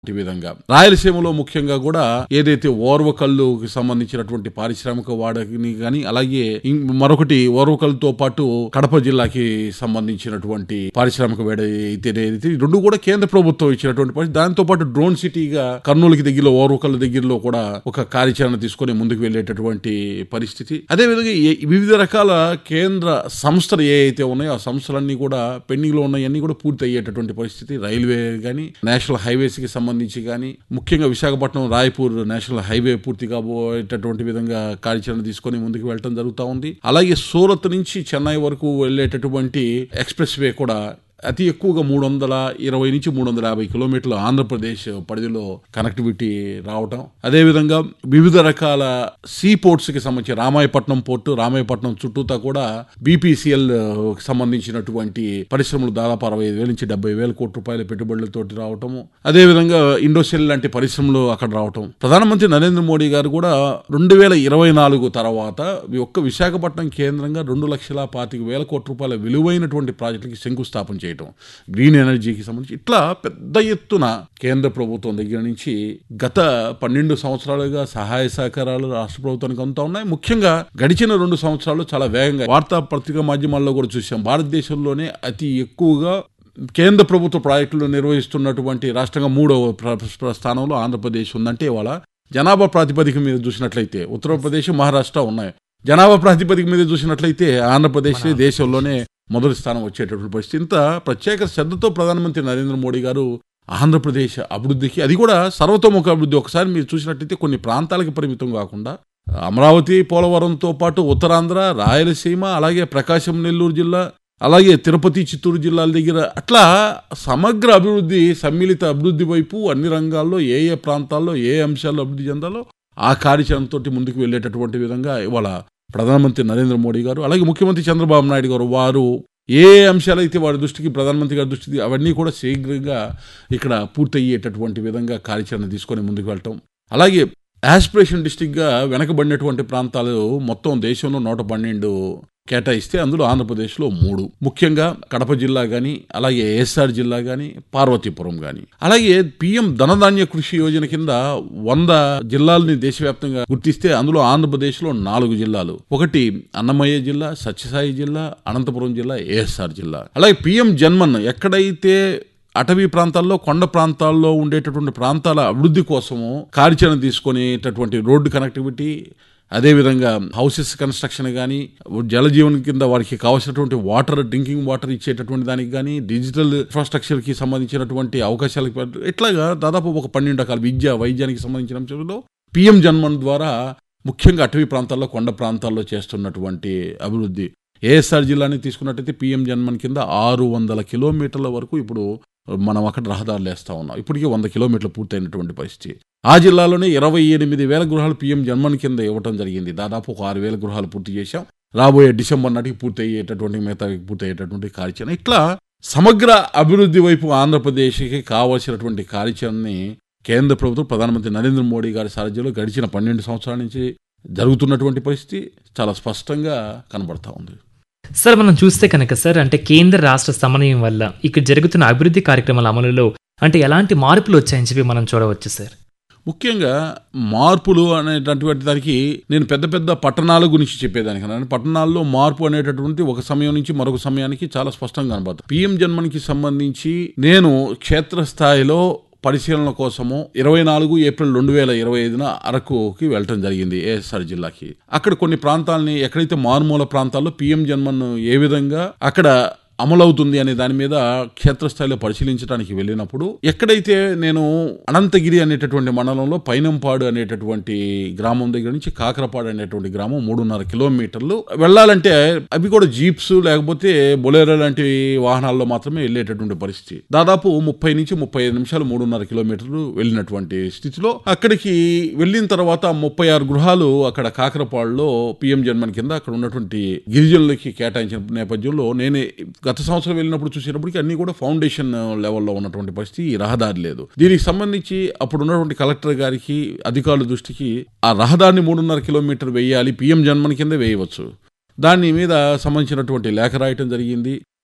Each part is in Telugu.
ఈ విధంగా రాయలసీమలో ముఖ్యంగా కూడా ఏదైతే ఓర్వకల్లుకి సంబంధించినటువంటి పారిశ్రామిక వాడని కానీ అలాగే ఇం- మరొకటి ఓర్వకల్లుతో పాటు కడప జిల్లాకి సంబంధించినటువంటి పారిశ్రామిక వేడ అయితే ఏదైతే ఈ రెండు కూడా కేంద్ర ప్రభుత్వం ఇచ్చినటువంటి పరిస్థితి దాంతో పాటు డ్రోన్ సిటీగా కర్నూలుకి దగ్గరలో ఓర్వకల్లు దగ్గరలో కూడా ఒక కార్యాచరణ తీసుకొని ముందుకు వెళ్ళేటటువంటి పరిస్థితి అదేవిధంగా ఏ- వివిధ రకాల కేంద్ర సంస్థలు ఏ అయితే ఉన్నాయో ఆ సంస్థలన్నీ కూడా పెండింగ్ లో ఉన్నాయన్నీ కూడా పూర్తి అయ్యేటటువంటి పరిస్థితి రైల్వే కానీ నేషనల్ హైవేస్ కి సంబంధించి కానీ ముఖ్యంగా విశాఖపట్నం రాయపూర్ నేషనల్ హైవే పూర్తి కాబోయేటటువంటి విధంగా కార్యాచరణ తీసుకొని ముందుకు వెళ్ళటం జరుగుతూ ఉంది అలాగే సూరత్ నుంచి చెన్నై వరకు వెళ్ళేటటువంటి ఎక్స్ప్రెస్ వే కూడా అతి ఎక్కువగా మూడు వందల ఇరవై నుంచి మూడు వందల యాభై కిలోమీటర్లు ఆంధ్రప్రదేశ్ పరిధిలో కనెక్టివిటీ రావటం అదేవిధంగా వివిధ రకాల సీ పోర్ట్స్ కి సంబంధించి రామాయపట్నం పోర్టు రామాయపట్నం చుట్టూతా కూడా బీపీసీఎల్ సంబంధించినటువంటి పరిశ్రమలు దాదాపు అరవై ఐదు వేల నుంచి డెబ్బై వేల కోట్ల రూపాయల పెట్టుబడులతోటి రావటము అదేవిధంగా ఇండోసెల్ లాంటి పరిశ్రమలు అక్కడ రావటం ప్రధానమంత్రి నరేంద్ర మోడీ గారు కూడా రెండు వేల ఇరవై నాలుగు తర్వాత ఈ ఒక్క విశాఖపట్నం కేంద్రంగా రెండు లక్షల పాతిక వేల కోట్ల రూపాయల విలువైనటువంటి ప్రాజెక్టులకి శంకుస్థాపన చేయటం గ్రీన్ ఎనర్జీకి సంబంధించి ఇట్లా పెద్ద ఎత్తున కేంద్ర ప్రభుత్వం దగ్గర నుంచి గత పన్నెండు సంవత్సరాలుగా సహాయ సహకారాలు రాష్ట్ర ప్రభుత్వానికి అందుతా ఉన్నాయి ముఖ్యంగా గడిచిన రెండు సంవత్సరాలు చాలా వేగంగా వార్తా పత్రికా మాధ్యమాల్లో కూడా చూసాం భారతదేశంలోనే అతి ఎక్కువగా కేంద్ర ప్రభుత్వ ప్రాజెక్టులు నిర్వహిస్తున్నటువంటి రాష్ట్రంగా మూడవ ప్ర- ప్ర- స్థానంలో ఆంధ్రప్రదేశ్ ఉందంటే ఇవాళ జనాభా ప్రాతిపదిక మీద చూసినట్లయితే ఉత్తరప్రదేశ్ మహారాష్ట్ర ఉన్నాయి జనాభా ప్రాతిపదిక మీద చూసినట్లయితే ఆంధ్రప్రదేశ్ దేశంలోనే మొదటి స్థానం వచ్చేటటువంటి పరిస్థితి ఇంత ప్రత్యేక శ్రద్ధతో ప్రధానమంత్రి నరేంద్ర మోడీ గారు ఆంధ్రప్రదేశ్ అభివృద్ధికి అది కూడా సర్వతోముఖ అభివృద్ధి ఒకసారి మీరు చూసినట్లయితే కొన్ని ప్రాంతాలకు పరిమితం కాకుండా అమరావతి పోలవరంతో పాటు ఉత్తరాంధ్ర రాయలసీమ అలాగే ప్రకాశం నెల్లూరు జిల్లా అలాగే తిరుపతి చిత్తూరు జిల్లాల దగ్గర అట్లా సమగ్ర అభివృద్ధి సమ్మిళిత అభివృద్ధి వైపు అన్ని రంగాల్లో ఏ ఏ ప్రాంతాల్లో ఏ అంశాల్లో అభివృద్ధి చెందాలో ఆ కార్యాచరణతో ముందుకు వెళ్ళేటటువంటి విధంగా ఇవాళ ప్రధానమంత్రి నరేంద్ర మోడీ గారు అలాగే ముఖ్యమంత్రి చంద్రబాబు నాయుడు గారు వారు ఏ ఏ అంశాలైతే వారి దృష్టికి ప్రధానమంత్రి గారి దృష్టికి అవన్నీ కూడా శీఘ్రంగా ఇక్కడ పూర్తయ్యేటటువంటి విధంగా కార్యాచరణ తీసుకొని ముందుకు వెళ్ళటం అలాగే యాస్పిరేషన్ డిస్టిక్గా వెనకబడినటువంటి ప్రాంతాలు మొత్తం దేశంలో నూట పన్నెండు కేటాయిస్తే అందులో ఆంధ్రప్రదేశ్లో మూడు ముఖ్యంగా కడప జిల్లా కానీ అలాగే ఏఎస్ఆర్ జిల్లా కానీ పార్వతీపురం కానీ అలాగే పిఎం ధనధాన్య కృషి యోజన కింద వంద జిల్లాలని దేశవ్యాప్తంగా గుర్తిస్తే అందులో ఆంధ్రప్రదేశ్లో నాలుగు జిల్లాలు ఒకటి అన్నమయ్య జిల్లా సత్యసాయి జిల్లా అనంతపురం జిల్లా ఏఎస్ఆర్ జిల్లా అలాగే పిఎం జన్మన్ ఎక్కడైతే అటవీ ప్రాంతాల్లో కొండ ప్రాంతాల్లో ఉండేటటువంటి ప్రాంతాల అభివృద్ధి కోసము కార్యాచరణ తీసుకునేటటువంటి రోడ్డు కనెక్టివిటీ అదేవిధంగా హౌసెస్ కన్స్ట్రక్షన్ కానీ జలజీవన్ కింద వారికి కావాల్సినటువంటి వాటర్ డ్రింకింగ్ వాటర్ ఇచ్చేటటువంటి దానికి కానీ డిజిటల్ ఇన్ఫ్రాస్ట్రక్చర్కి సంబంధించినటువంటి అవకాశాలకు ఇట్లాగా దాదాపు ఒక పన్నెండు రకాల విద్య వైద్యానికి సంబంధించిన అంశాల్లో పిఎం జన్మన్ ద్వారా ముఖ్యంగా అటవీ ప్రాంతాల్లో కొండ ప్రాంతాల్లో చేస్తున్నటువంటి అభివృద్ధి ఏఎస్ఆర్ జిల్లాని తీసుకున్నట్టయితే పిఎం జన్మన్ కింద ఆరు వందల కిలోమీటర్ల వరకు ఇప్పుడు మనం అక్కడ రహదారులు వేస్తా ఉన్నాం ఇప్పటికీ వంద కిలోమీటర్లు పూర్తయినటువంటి పరిస్థితి ఆ జిల్లాలోనే ఇరవై ఎనిమిది వేల గృహాలు పిఎం జన్మన్ కింద ఇవ్వటం జరిగింది దాదాపు ఒక ఆరు వేల గృహాలు పూర్తి చేశాం రాబోయే డిసెంబర్ నాటికి పూర్తి అయ్యేటటువంటి మిగతా పూర్తి అయ్యేటటువంటి కార్యాచరణ ఇట్లా సమగ్ర అభివృద్ధి వైపు ఆంధ్రప్రదేశ్కి కావాల్సినటువంటి కార్యాచరణని కేంద్ర ప్రభుత్వం ప్రధానమంత్రి నరేంద్ర మోడీ గారి సారథ్యంలో గడిచిన పన్నెండు సంవత్సరాల నుంచి జరుగుతున్నటువంటి పరిస్థితి చాలా స్పష్టంగా కనబడతా ఉంది సార్ మనం చూస్తే కనుక సార్ అంటే కేంద్ర రాష్ట్ర సమన్వయం వల్ల ఇక్కడ జరుగుతున్న అభివృద్ధి కార్యక్రమాల అమలులో అంటే ఎలాంటి మార్పులు వచ్చాయని చెప్పి మనం చూడవచ్చు సార్ ముఖ్యంగా మార్పులు అనేటటువంటి దానికి నేను పెద్ద పెద్ద పట్టణాల గురించి చెప్పేదానికన్నా పట్టణాల్లో మార్పు అనేటటువంటి ఒక సమయం నుంచి మరొక సమయానికి చాలా స్పష్టంగా కనబడుతుంది పిఎం జన్మన్కి సంబంధించి నేను క్షేత్రస్థాయిలో పరిశీలన కోసము ఇరవై నాలుగు ఏప్రిల్ రెండు వేల ఇరవై ఐదున అరకుకి వెళ్ళటం జరిగింది ఏఎస్ఆర్ జిల్లాకి అక్కడ కొన్ని ప్రాంతాలని ఎక్కడైతే మారుమూల ప్రాంతాల్లో పిఎం జన్మన్ ఏ విధంగా అక్కడ అమలవుతుంది అనే దాని మీద క్షేత్రస్థాయిలో పరిశీలించడానికి వెళ్ళినప్పుడు ఎక్కడైతే నేను అనంతగిరి అనేటటువంటి మండలంలో పైనంపాడు అనేటటువంటి గ్రామం దగ్గర నుంచి కాకరపాడు అనేటువంటి గ్రామం మూడున్నర కిలోమీటర్లు వెళ్ళాలంటే అవి కూడా జీప్స్ లేకపోతే బొలేరో లాంటి వాహనాల్లో మాత్రమే వెళ్ళేటటువంటి పరిస్థితి దాదాపు ముప్పై నుంచి ముప్పై ఐదు నిమిషాలు మూడున్నర కిలోమీటర్లు వెళ్ళినటువంటి స్థితిలో అక్కడికి వెళ్ళిన తర్వాత ముప్పై ఆరు గృహాలు అక్కడ కాకరపాడులో పిఎం జన్మన్ కింద అక్కడ ఉన్నటువంటి గిరిజనులకి కేటాయించిన నేపథ్యంలో నేనే గత సంవత్సరం వెళ్ళినప్పుడు చూసేటప్పటికి అన్ని కూడా ఫౌండేషన్ లెవెల్లో ఉన్నటువంటి పరిస్థితి ఈ రహదారి లేదు దీనికి సంబంధించి అప్పుడు ఉన్నటువంటి కలెక్టర్ గారికి అధికారుల దృష్టికి ఆ రహదారిని మూడున్నర కిలోమీటర్ వేయాలి పిఎం జన్మన్ కింద వేయవచ్చు దాని మీద సంబంధించినటువంటి లేఖ రాయటం జరిగింది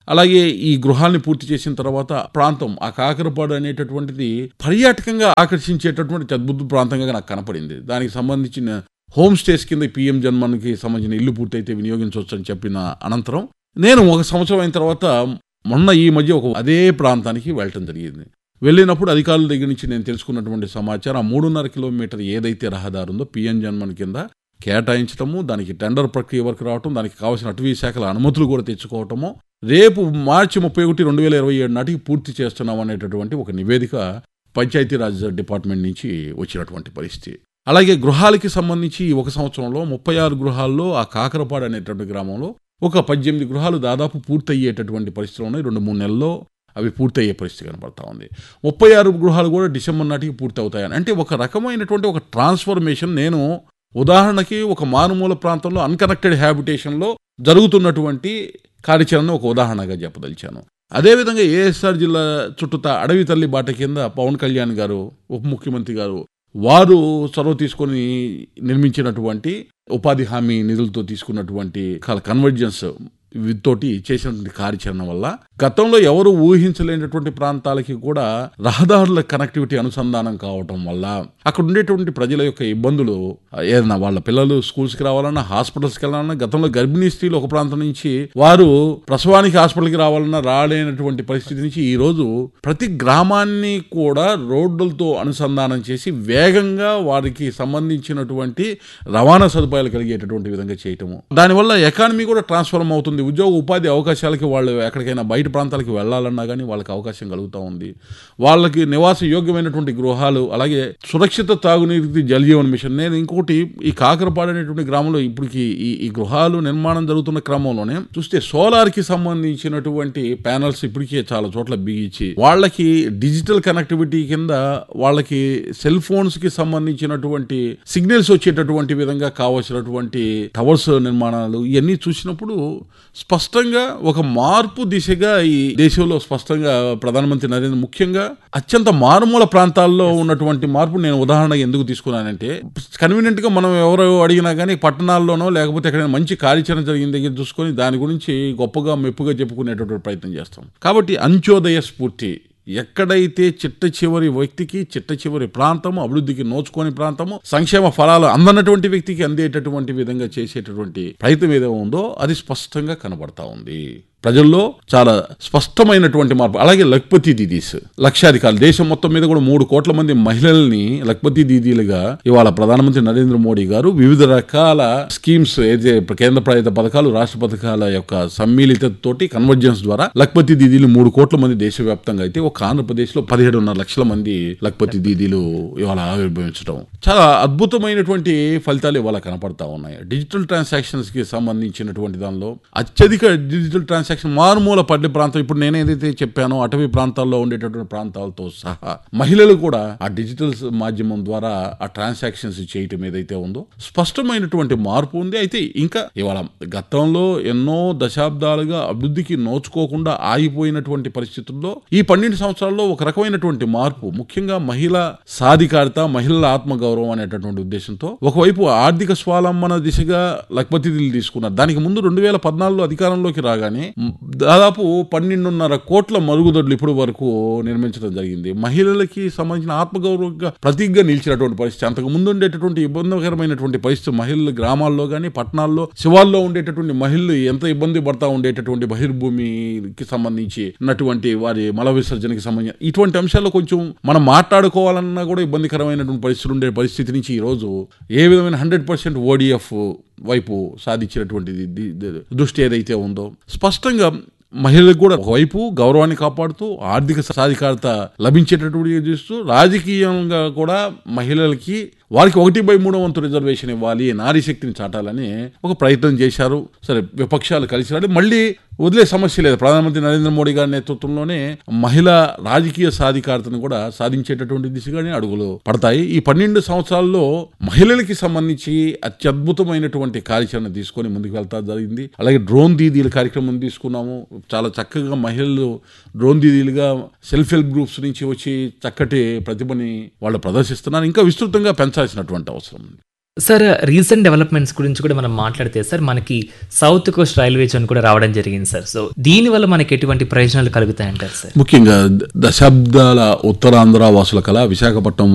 అలాగే ఈ గృహాల్ని పూర్తి చేసిన తర్వాత ప్రాంతం ఆ కాకరపాడు అనేటటువంటిది పర్యాటకంగా ఆకర్షించేటటువంటి అద్భుత ప్రాంతంగా నాకు కనపడింది దానికి సంబంధించిన హోమ్ స్టేస్ కింద పిఎం జన్మన్కి సంబంధించిన ఇల్లు పూర్తయితే వినియోగించవచ్చు అని చెప్పిన అనంతరం నేను ఒక సంవత్సరం అయిన తర్వాత మొన్న ఈ మధ్య ఒక అదే ప్రాంతానికి వెళ్ళటం జరిగింది వెళ్ళినప్పుడు అధికారుల దగ్గర నుంచి నేను తెలుసుకున్నటువంటి సమాచారం ఆ మూడున్నర కిలోమీటర్ ఏదైతే రహదారి ఉందో పిఎం జన్మన్ కింద కేటాయించడము దానికి టెండర్ ప్రక్రియ వరకు రావటం దానికి కావాల్సిన అటవీ శాఖల అనుమతులు కూడా తెచ్చుకోవటము రేపు మార్చి ముప్పై ఒకటి రెండు వేల ఇరవై ఏడు నాటికి పూర్తి చేస్తున్నాం అనేటటువంటి ఒక నివేదిక పంచాయతీరాజ్ డిపార్ట్మెంట్ నుంచి వచ్చినటువంటి పరిస్థితి అలాగే గృహాలకి సంబంధించి ఈ ఒక సంవత్సరంలో ముప్పై ఆరు గృహాల్లో ఆ కాకరపాడు అనేటువంటి గ్రామంలో ఒక పద్దెనిమిది గృహాలు దాదాపు పూర్తయ్యేటటువంటి పరిస్థితులు ఉన్నాయి రెండు మూడు నెలల్లో అవి పూర్తయ్యే పరిస్థితి కనపడతా ఉంది ముప్పై ఆరు గృహాలు కూడా డిసెంబర్ నాటికి పూర్తి అవుతాయని అంటే ఒక రకమైనటువంటి ఒక ట్రాన్స్ఫర్మేషన్ నేను ఉదాహరణకి ఒక మారుమూల ప్రాంతంలో అన్కనెక్టెడ్ హ్యాబిటేషన్లో జరుగుతున్నటువంటి కార్యాచరణ ఒక ఉదాహరణగా చెప్పదలిచాను అదేవిధంగా ఏఎస్ఆర్ జిల్లా చుట్టూతా అడవి తల్లి బాట కింద పవన్ కళ్యాణ్ గారు ఉప ముఖ్యమంత్రి గారు వారు చొరవ తీసుకొని నిర్మించినటువంటి ఉపాధి హామీ నిధులతో తీసుకున్నటువంటి కన్వర్జెన్స్ తోటి చేసినటువంటి కార్యాచరణ వల్ల గతంలో ఎవరు ఊహించలేనటువంటి ప్రాంతాలకి కూడా రహదారుల కనెక్టివిటీ అనుసంధానం కావటం వల్ల అక్కడ ఉండేటువంటి ప్రజల యొక్క ఇబ్బందులు ఏదైనా వాళ్ళ పిల్లలు స్కూల్స్కి రావాలన్నా హాస్పిటల్స్కి వెళ్ళాలన్నా గతంలో గర్భిణీ స్త్రీలు ఒక ప్రాంతం నుంచి వారు ప్రసవానికి హాస్పిటల్కి రావాలన్నా రాలేనటువంటి పరిస్థితి నుంచి ఈ రోజు ప్రతి గ్రామాన్ని కూడా రోడ్లతో అనుసంధానం చేసి వేగంగా వారికి సంబంధించినటువంటి రవాణా సదుపాయాలు కలిగేటటువంటి విధంగా చేయటము దానివల్ల ఎకానమీ కూడా ట్రాన్స్ఫార్మ్ అవుతుంది ఉద్యోగ ఉపాధి అవకాశాలకి వాళ్ళు ఎక్కడికైనా బయట ప్రాంతాలకి వెళ్ళాలన్నా కానీ వాళ్ళకి అవకాశం కలుగుతూ ఉంది వాళ్ళకి నివాస యోగ్యమైనటువంటి గృహాలు అలాగే సురక్షిత తాగునీటికి జలజీవన్ మిషన్ నేను ఇంకోటి ఈ కాకరపాడు అనేటువంటి గ్రామంలో ఇప్పటికి ఈ ఈ గృహాలు నిర్మాణం జరుగుతున్న క్రమంలోనే చూస్తే సోలార్ కి సంబంధించినటువంటి ప్యానల్స్ ఇప్పటికే చాలా చోట్ల బిగించి వాళ్ళకి డిజిటల్ కనెక్టివిటీ కింద వాళ్ళకి సెల్ ఫోన్స్ కి సంబంధించినటువంటి సిగ్నల్స్ వచ్చేటటువంటి విధంగా కావాల్సినటువంటి టవర్స్ నిర్మాణాలు ఇవన్నీ చూసినప్పుడు స్పష్టంగా ఒక మార్పు దిశగా ఈ దేశంలో స్పష్టంగా ప్రధానమంత్రి నరేంద్ర ముఖ్యంగా అత్యంత మారుమూల ప్రాంతాల్లో ఉన్నటువంటి మార్పు నేను ఉదాహరణగా ఎందుకు తీసుకున్నానంటే కన్వీనియంట్ గా మనం ఎవరు అడిగినా కానీ పట్టణాల్లోనో లేకపోతే ఎక్కడైనా మంచి కార్యాచరణ జరిగిన దగ్గర చూసుకొని దాని గురించి గొప్పగా మెప్పుగా చెప్పుకునేటటువంటి ప్రయత్నం చేస్తాం కాబట్టి అంత్యోదయ స్ఫూర్తి ఎక్కడైతే చిట్ట చివరి వ్యక్తికి చిట్ట చివరి ప్రాంతము అభివృద్ధికి నోచుకోని ప్రాంతము సంక్షేమ ఫలాలు అందనటువంటి వ్యక్తికి అందేటటువంటి విధంగా చేసేటటువంటి ప్రయత్నం ఏదో ఉందో అది స్పష్టంగా కనబడతా ఉంది ప్రజల్లో చాలా స్పష్టమైనటువంటి మార్పు అలాగే లక్పతి దీదీస్ లక్షాధికారులు దేశం మొత్తం మీద కూడా మూడు కోట్ల మంది మహిళల్ని లక్పతి దీదీలుగా ఇవాళ ప్రధానమంత్రి నరేంద్ర మోడీ గారు వివిధ రకాల స్కీమ్స్ ఏదైతే కేంద్ర ప్రభుత్వ పథకాలు రాష్ట్ర పథకాల యొక్క సమ్మిళిత తోటి కన్వర్జెన్స్ ద్వారా లక్పతి దీదీలు మూడు కోట్ల మంది దేశవ్యాప్తంగా అయితే ఒక ఆంధ్రప్రదేశ్ లో పదిహేడున్నర లక్షల మంది లక్పతి దీదీలు ఇవాళ ఆవిర్భవించడం చాలా అద్భుతమైనటువంటి ఫలితాలు ఇవాళ కనపడతా ఉన్నాయి డిజిటల్ ట్రాన్సాక్షన్స్ కి సంబంధించినటువంటి దానిలో అత్యధిక డిజిటల్ ట్రాన్సాక్షన్ మారుమూల పల్లె ప్రాంతం ఇప్పుడు నేను ఏదైతే చెప్పానో అటవీ ప్రాంతాల్లో ఉండేటటువంటి ప్రాంతాలతో సహా మహిళలు కూడా ఆ డిజిటల్ మాధ్యమం ద్వారా ఆ ట్రాన్సాక్షన్స్ చేయటం ఏదైతే ఉందో స్పష్టమైనటువంటి మార్పు ఉంది అయితే ఇంకా ఇవాళ గతంలో ఎన్నో దశాబ్దాలుగా అభివృద్ధికి నోచుకోకుండా ఆగిపోయినటువంటి పరిస్థితుల్లో ఈ పన్నెండు సంవత్సరాల్లో ఒక రకమైనటువంటి మార్పు ముఖ్యంగా మహిళా సాధికారత మహిళల ఆత్మగౌరవం అనేటటువంటి ఉద్దేశంతో ఒకవైపు ఆర్థిక స్వావలంబన దిశగా లక్పతిథులు తీసుకున్నారు దానికి ముందు రెండు వేల పద్నాలుగులో అధికారంలోకి రాగానే దాదాపు పన్నెండున్నర కోట్ల మరుగుదొడ్లు ఇప్పుడు వరకు నిర్మించడం జరిగింది మహిళలకి సంబంధించిన ఆత్మగౌరవంగా ప్రతీకగా నిలిచినటువంటి పరిస్థితి అంతకు ముందు ఉండేటటువంటి ఇబ్బందికరమైనటువంటి పరిస్థితి మహిళలు గ్రామాల్లో కానీ పట్టణాల్లో శివాల్లో ఉండేటటువంటి మహిళలు ఎంత ఇబ్బంది పడతా ఉండేటటువంటి బహిర్భూమికి సంబంధించి ఉన్నటువంటి వారి మల విసర్జనకి సంబంధించి ఇటువంటి అంశాల్లో కొంచెం మనం మాట్లాడుకోవాలన్నా కూడా ఇబ్బందికరమైనటువంటి పరిస్థితులు ఉండే పరిస్థితి నుంచి ఈ రోజు ఏ విధమైన హండ్రెడ్ పర్సెంట్ ఓడిఎఫ్ వైపు సాధించినటువంటి దృష్టి ఏదైతే ఉందో స్పష్టంగా మహిళలకు కూడా ఒకవైపు గౌరవాన్ని కాపాడుతూ ఆర్థిక సాధికారత లభించేటటువంటి చూస్తూ రాజకీయంగా కూడా మహిళలకి వారికి ఒకటి బై మూడో వంతు రిజర్వేషన్ ఇవ్వాలి నారీ శక్తిని చాటాలని ఒక ప్రయత్నం చేశారు సరే విపక్షాలు కలిసి రాలి మళ్ళీ వదిలే సమస్య లేదు ప్రధానమంత్రి నరేంద్ర మోడీ గారి నేతృత్వంలోనే మహిళా రాజకీయ సాధికారతను కూడా సాధించేటటువంటి దిశగానే అడుగులు పడతాయి ఈ పన్నెండు సంవత్సరాల్లో మహిళలకి సంబంధించి అత్యద్భుతమైనటువంటి కార్యాచరణ తీసుకొని ముందుకు వెళ్తా జరిగింది అలాగే డ్రోన్ దీదీల కార్యక్రమం తీసుకున్నాము చాలా చక్కగా మహిళలు డ్రోన్ దీదీలుగా సెల్ఫ్ హెల్ప్ గ్రూప్స్ నుంచి వచ్చి చక్కటి ప్రతిభని వాళ్ళు ప్రదర్శిస్తున్నారు ఇంకా విస్తృతంగా పెంచాల్సినటువంటి అవసరం ఉంది సార్ రీసెంట్ డెవలప్మెంట్స్ గురించి కూడా మనం మాట్లాడితే సార్ మనకి సౌత్ కోస్ట్ రైల్వే జోన్ కూడా రావడం జరిగింది సార్ సో దీని వల్ల మనకి ఎటువంటి ప్రయోజనాలు కలుగుతాయంటారు సార్ ముఖ్యంగా దశాబ్దాల ఉత్తరాంధ్ర వాసుల కల విశాఖపట్నం